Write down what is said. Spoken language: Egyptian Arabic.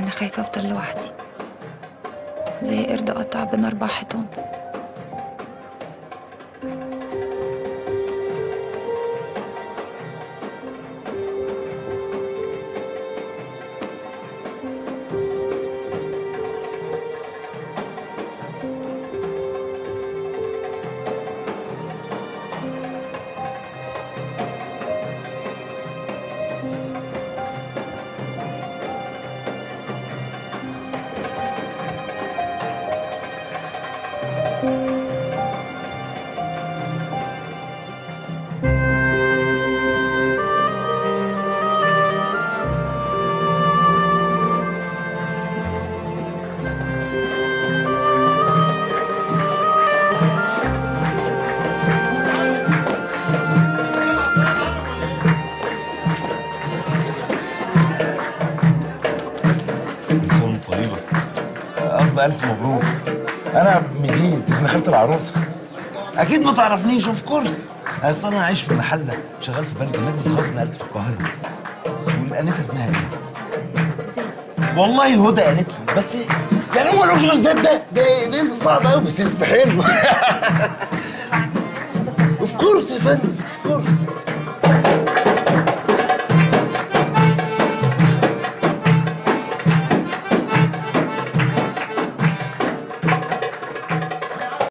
أنا خايفة أفضل لوحدي زي قرد قطع بين أربع حيطان صون طيبة قصدي ألف مبروك أنا مجيد ابن خالة العروسة أكيد ما تعرفنيش أوف كورس أصل أنا عايش في المحلة شغال في بنك هناك بس خلاص نقلت في القاهرة والأنسة اسمها إيه؟ والله هدى قالت لي بس يعني هو ملوش غير زاد ده ده ده اسم صعب قوي بس اسم حلو اوف كورس يا فندم اوف كورس